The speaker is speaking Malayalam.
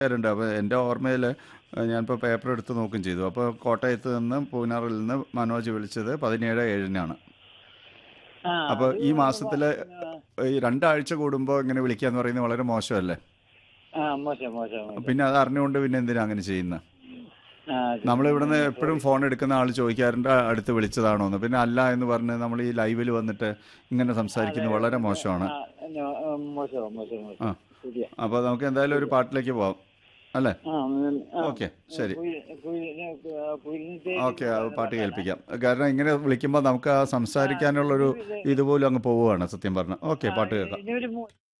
പേരുണ്ട് അപ്പോൾ എൻ്റെ ഓർമ്മയിൽ ഞാനിപ്പോൾ പേപ്പർ എടുത്ത് നോക്കുകയും ചെയ്തു അപ്പോൾ കോട്ടയത്ത് നിന്ന് പൂനാറിൽ നിന്ന് മനോജ് വിളിച്ചത് പതിനേഴ് ഏഴിനാണ് ആ, അപ്പോൾ അത് ഈ മാസത്തിലെ പിന്നെ, ഈ രണ്ടാഴ്ച കൂടുമ്പോൾ ഇങ്ങനെ വിളിക്കുക എന്ന് പറയുന്നത് വളരെ മോശമല്ലേ ആ മോശം മോശം മോശം. പിന്നെ അത് അറിഞ്ഞുകൊണ്ട് പിന്നെ എന്തിനാ അങ്ങനെ ചെയ്യുന്നത് ആ, നമ്മൾ ഇവിടുന്ന് എപ്പോഴും ഫോൺ എടുക്കുന്ന ആൾ ചോദിക്കാറുണ്ട് അടുത്ത് വിളിച്ചതാണോ എന്ന് പിന്നെ അല്ല എന്ന് പറഞ്ഞ് നമ്മൾ ഈ ലൈവിൽ വന്നിട്ട് ഇങ്ങനെ സംസാരിക്കുന്നത് വളരെ മോശമാണ് ആ, നോ- ആ, മോശം മോശം മോശം ആ. ശരിയാ അപ്പോൾ നമുക്ക് എന്തായാലും ഒരു പാട്ടിലേക്ക് പോവാം അല്ലേ ആ, ഉം, ആ. ഓക്കെ ശരി കുയി- കുയി- ആ, കുയിലിന്റെ ഓക്കെ ആ പാട്ട് കേൾപ്പിക്കാം കാരണം ഇങ്ങനെ വിളിക്കുമ്പോൾ നമുക്ക് ആ സംസാരിക്കാനുള്ളൊരു ഇതുപോലും അങ്ങ് പോവുകയാണ് സത്യം പറഞ്ഞാൽ ഓക്കെ പാട്ട് കേൾക്കാം ഇനി ഒരു മൂ-